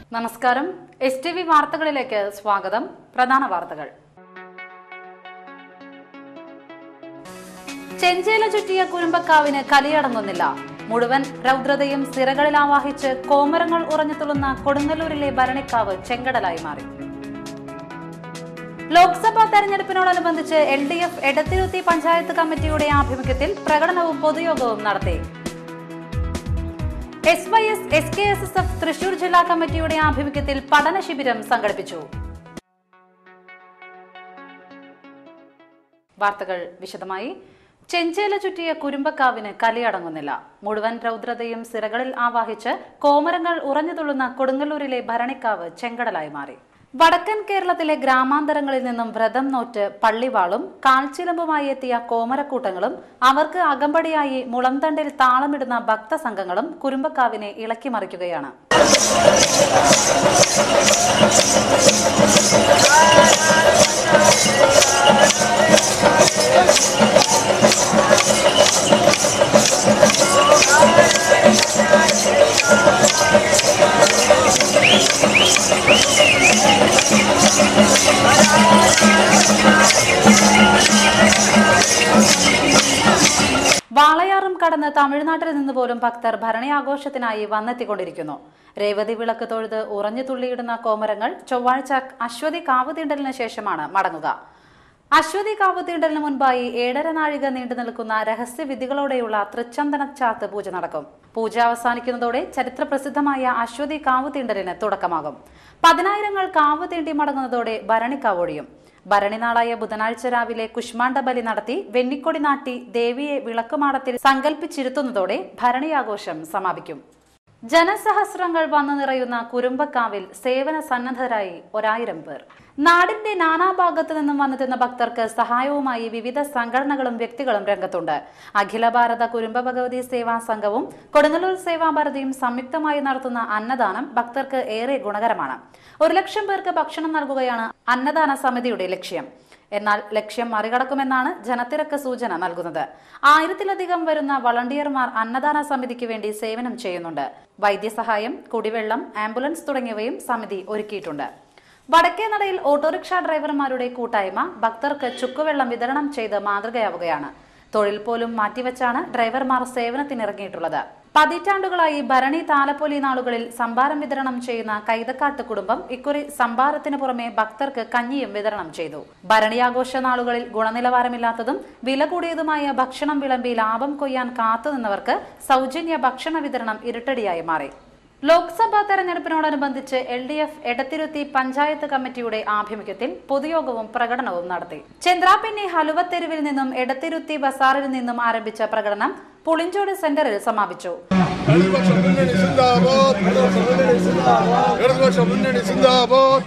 നമസ്കാരം S T V വാർത്തകളിലേക്ക് സ്വാഗതം പ്രധാന വാർത്തകൾ ചെഞ്ചേല ചുറ്റിയ കുരുമ്പക്കാവിന് കലിയടങ്ങുന്നില്ല മുഴുവൻ രൗദ്രതയും സിരകളിൽ ആവാഹിച്ച് കോമരങ്ങൾ ഉറഞ്ഞു തുള്ളുന്ന കൊടുങ്ങല്ലൂരിലെ ഭരണിക്കാവ് ചെങ്കടലായി മാറി ലോക്സഭാ തെരഞ്ഞെടുപ്പിനോടനുബന്ധിച്ച് L D F Edathiruthy panchayat കമ്മിറ്റിയുടെ ആഭിമുഖ്യത്തിൽ പ്രകടനവും പൊതുയോഗവും നടത്തി S Y S S K S S F Thrissur ജില്ലാ കമ്മിറ്റിയുടെ ആഭിമുഖ്യത്തിൽ പഠന ശിബിരം സംഘടിപ്പിച്ചു വാർത്തകൾ വിശദമായി ചെഞ്ചേല ചുറ്റിയ കുരുമ്പക്കാവിന് കലിയടങ്ങുന്നില്ല മുഴുവൻ രൗദ്രതയും സിരകളിൽ ആവാഹിച്ച് കോമരങ്ങൾ ഉറഞ്ഞു തുള്ളുന്ന കൊടുങ്ങല്ലൂരിലെ ഭരണിക്കാവ് ചെങ്കടലായി മാറി വടക്കൻ കേരളത്തിലെ ഗ്രാമാന്തരങ്ങളിൽ നിന്നും വ്രതം നോറ്റ് പള്ളിവാളും കാൽച്ചിലമ്പുമായി എത്തിയ കോമരക്കൂട്ടങ്ങളും അവർക്ക് അകമ്പടിയായി മുളംതണ്ടിൽ താളമിടുന്ന ഭക്തസംഘങ്ങളും കുരുമ്പക്കാവിനെ ഇളക്കിമറിക്കുകയാണ് വാളയാറും കടന്ന് തമിഴ്നാട്ടിൽ നിന്ന് പോലും ഭക്തർ ഭരണയാഘോഷത്തിനായി വന്നെത്തിക്കൊണ്ടിരിക്കുന്നു രേവതി വിളക്ക് തൊഴുത് ഉറഞ്ഞു തുള്ളിയിടുന്ന കോമരങ്ങൾ ചൊവ്വാഴ്ച അശ്വതി കാവുതീണ്ടലിന് ശേഷമാണ് മടങ്ങുക അശ്വതി കാവുതീണ്ടലിന് മുൻപായി ഏഴര നാഴിക നീണ്ടു നിൽക്കുന്ന രഹസ്യവിധികളോടെയുള്ള തൃച്ചന്ദന ചാത്ത് പൂജ നടക്കും പൂജ അവസാനിക്കുന്നതോടെ ചരിത്രപ്രസിദ്ധമായ അശ്വതി കാവുതീണ്ടലിന് തുടക്കമാകും പതിനായിരങ്ങൾ കാവ് തീണ്ടി മടങ്ങുന്നതോടെ ഭരണിക്കാവൊഴിയും ഭരണിനാളായ ബുധനാഴ്ച രാവിലെ കുഷ്മാണ്ഡ ബലി നടത്തി വെന്നിക്കൊടി നാട്ടി ദേവിയെ വിളക്കുമാടത്തിൽ സങ്കല്പിച്ചിരുത്തുന്നതോടെ ഭരണിയാഘോഷം സമാപിക്കും ജനസഹസ്രങ്ങൾ വന്നു നിറയുന്ന കുരുമ്പക്കാവിൽ സേവന സന്നദ്ധരായി ഒരായിരം പേർ നാടിന്റെ നാനാഭാഗത്തു നിന്നും വന്നെത്തുന്ന ഭക്തർക്ക് സഹായവുമായി വിവിധ സംഘടനകളും വ്യക്തികളും രംഗത്തുണ്ട് അഖില ഭാരത കുരുമ്പ ഭഗവതി സേവാ സംഘവും കൊടുങ്ങല്ലൂർ സേവാഭാരതിയും സംയുക്തമായി നടത്തുന്ന അന്നദാനം ഭക്തർക്ക് ഏറെ ഗുണകരമാണ് ഒരു ലക്ഷം പേർക്ക് ഭക്ഷണം നൽകുകയാണ് അന്നദാന സമിതിയുടെ ലക്ഷ്യം എന്നാൽ ലക്ഷ്യം മറികടക്കുമെന്നാണ് ജനത്തിരക്ക് സൂചന നൽകുന്നത് ആയിരത്തിലധികം വരുന്ന വളണ്ടിയർമാർ അന്നദാന സമിതിക്ക് വേണ്ടി സേവനം ചെയ്യുന്നുണ്ട് വൈദ്യസഹായം കുടിവെള്ളം ആംബുലൻസ് തുടങ്ങിയവയും സമിതി ഒരുക്കിയിട്ടുണ്ട് വടക്കേ നടയിൽ ഓട്ടോറിക്ഷ ഡ്രൈവർമാരുടെ കൂട്ടായ്മ ഭക്തർക്ക് ചുക്കുവെള്ളം വിതരണം ചെയ്ത് മാതൃകയാവുകയാണ് തൊഴിൽ പോലും മാറ്റിവെച്ചാണ് ഡ്രൈവർമാർ സേവനത്തിനിറങ്ങിയിട്ടുള്ളത് പതിറ്റാണ്ടുകളായി ഭരണി താലപ്പൊലി നാളുകളിൽ സംഭാരം വിതരണം ചെയ്യുന്ന കൈതക്കാട്ട് കുടുംബം ഇക്കുറി സംഭാരത്തിന് പുറമെ ഭക്തർക്ക് കഞ്ഞിയും വിതരണം ചെയ്തു ഭരണിയാഘോഷ നാളുകളിൽ ഗുണനിലവാരമില്ലാത്തതും വില കൂടിയതുമായ ഭക്ഷണം വിളമ്പി ലാഭം കൊയ്യാൻ കാത്തുനിന്നവർക്ക് സൗജന്യ ഭക്ഷണ വിതരണം ഇരുട്ടടിയായി മാറി ലോക്സഭാ തെരഞ്ഞെടുപ്പിനോടനുബന്ധിച്ച് L D F Edathiruthy panchayat കമ്മിറ്റിയുടെ ആഭിമുഖ്യത്തിൽ പൊതുയോഗവും പ്രകടനവും നടത്തി ചന്ദ്രാപിന്നി ഹലുവത്തെരുവിൽ നിന്നും എടത്തിരുത്തി ബസാറിൽ നിന്നും ആരംഭിച്ച പ്രകടനം പുളിഞ്ചോട് സെന്ററിൽ സമാപിച്ചു ഇടതുപക്ഷ മുന്നണി സിന്ദാബാദ് ഇടതുപക്ഷ മുന്നണി സിന്ദാബാദ്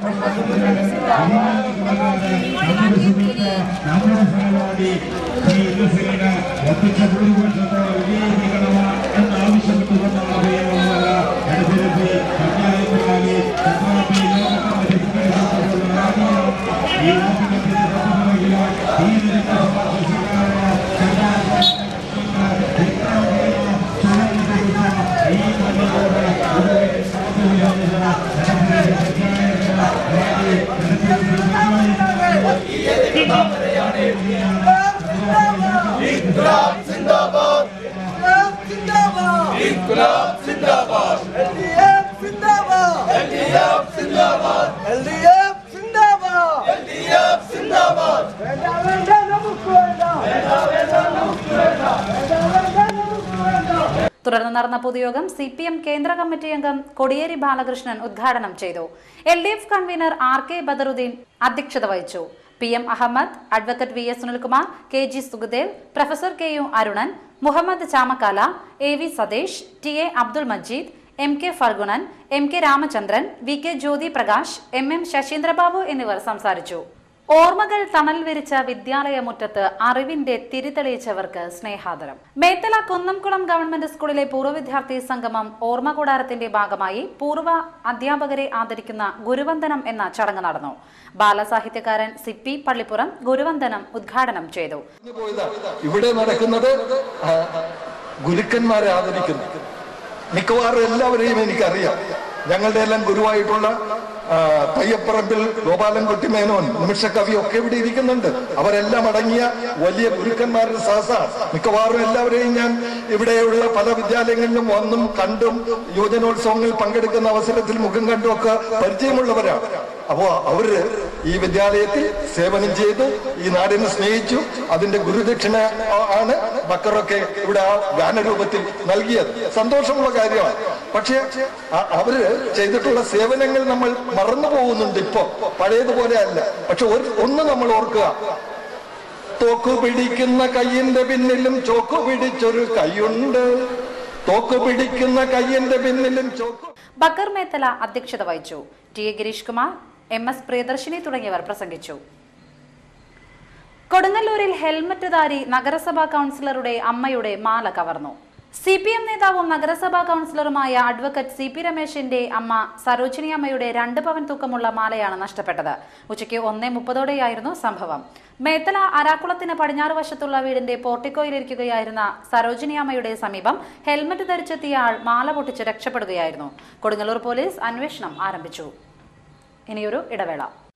ഇൻകുലാബ് സിന്ദാബാദ് എൽഡിഎഫ് സിന്ദാബാദ് എൽഡിഎഫ് സിന്ദാബാദ് എൽഡിഎഫ് സിന്ദാബാദ് എൽഡിഎഫ് സിന്ദാബാദ് വേണ്ട വേണ്ട നമുക്ക് വേണ്ട വേണ്ട വേണ്ട നമുക്ക് വേണ്ട വേണ്ട വേണ്ട നമുക്ക് വേണ്ട തുടർന്ന് നടന്ന പൊതുയോഗം സി പി എം കേന്ദ്ര കമ്മിറ്റി അംഗം കൊടിയേരി ബാലകൃഷ്ണൻ ഉദ്ഘാടനം ചെയ്തു L D F convener R K Badaruddin അധ്യക്ഷത വഹിച്ചു P M Ahammed advocate V S Sunilkumar K G Sukhadev professor K U Arunan Muhammed Chamakkala A V Satheesh T A Abdul Majeed M K Fargunan M K Ramachandran V K Jyothi Prakash M M Sasheendrababu എന്നിവർ സംസാരിച്ചു ഓർമ്മകൾ തണൽ വിരിച്ച വിദ്യാലയമുറ്റത്ത് അറിവിന്റെ തിരിതെളിയിച്ചവർക്ക് സ്നേഹാദരം മേത്തല കുന്നംകുളം ഗവൺമെന്റ് സ്കൂളിലെ പൂർവ്വ വിദ്യാർത്ഥി സംഗമം ഓർമ്മ കൂടാരത്തിന്റെ ഭാഗമായി പൂർവ്വ അധ്യാപകരെ ആദരിക്കുന്ന ഗുരുവന്ദനം എന്ന ചടങ്ങ് നടന്നു ബാലസാഹിത്യകാരൻ സിപ്പി പള്ളിപ്പുറം ഗുരുവന്ദനം ഉദ്ഘാടനം ചെയ്തു പോയതാണ് ഇവിടെ നടക്കുന്നത് ആ, ഗുരുക്കന്മാരെ ആദരിക്കുന്നു മിക്കവാറും എല്ലാവരെയും എനിക്കറിയാം ഞങ്ങളുടെ എല്ലാം ഗുരുവായിട്ടുള്ള ആ, തയ്യപ്പറമ്പിൽ ഗോപാലൻകുട്ടി മേനോൻ നിമിഷകവി ഒക്കെ ഇവിടെ ഇരിക്കുന്നുണ്ട് അവരെല്ലാം അടങ്ങിയ വലിയ ഗുരുക്കന്മാരുടെ സഹസാണ് മിക്കവാറും എല്ലാവരെയും ഞാൻ ഇവിടെയുള്ള പല വിദ്യാലയങ്ങളിലും വന്നും കണ്ടും യുവജനോത്സവങ്ങളിൽ പങ്കെടുക്കുന്ന അവസരത്തിൽ മുഖം കണ്ടും ഒക്കെ പരിചയമുള്ളവരാണ് അപ്പോ അവര് ഈ വിദ്യാലയത്തിൽ സേവനം ചെയ്തു ഈ നാടിനെ സ്നേഹിച്ചു അതിന്റെ ഗുരുദക്ഷിണ ആ- ആണ് ബക്കറൊക്കെ ഇവിടെ ആ ഗാനരൂപത്തിൽ നൽകിയത് സന്തോഷമുള്ള കാര്യമാണ് പക്ഷേ അ- അവര് ചെയ്തിട്ടുള്ള സേവനങ്ങൾ നമ്മൾ മറന്നു പോകുന്നുണ്ട് ഇപ്പോ പഴയതുപോലെ അല്ല പക്ഷെ ഒരു ഒന്ന് നമ്മൾ ഓർക്കുക തോക്കു പിടിക്കുന്ന കയ്യിന്റെ പിന്നിലും ചോക്കു പിടിച്ചൊരു കൈയുണ്ട് തോക്കു പിടിക്കുന്ന കയ്യിന്റെ പിന്നിലും ചോക്കു ബക്കർ മേത്തല അധ്യക്ഷത വഹിച്ചു T A Gireesh Kumar M S Priyadarshini തുടങ്ങിയവർ പ്രസംഗിച്ചു കൊടുങ്ങല്ലൂരിൽ ഹെൽമറ്റ് ധാരി നഗരസഭാ കൗൺസിലറുടെ അമ്മയുടെ മാല കവർന്നു സി പി എം നേതാവും നഗരസഭാ കൗൺസിലറുമായ അഡ്വക്കേറ്റ് സി പി രമേശിന്റെ അമ്മ സരോജിനി അമ്മയുടെ രണ്ട് പവൻ തൂക്കമുള്ള മാലയാണ് നഷ്ടപ്പെട്ടത് ഉച്ചയ്ക്ക് ഒന്നേ മുപ്പതോടെയായിരുന്നു സംഭവം മേത്തല അരാക്കുളത്തിന് പടിഞ്ഞാറ് വശത്തുള്ള വീടിന്റെ പോർട്ടിക്കോയിലിരിക്കുകയായിരുന്ന സരോജിനി അമ്മയുടെ സമീപം ഹെൽമറ്റ് ധരിച്ചെത്തിയ ആൾ മാല പൊട്ടിച്ച് രക്ഷപ്പെടുകയായിരുന്നു കൊടുങ്ങല്ലൂർ പോലീസ് അന്വേഷണം ആരംഭിച്ചു ഇനിയൊരു ഇടവേള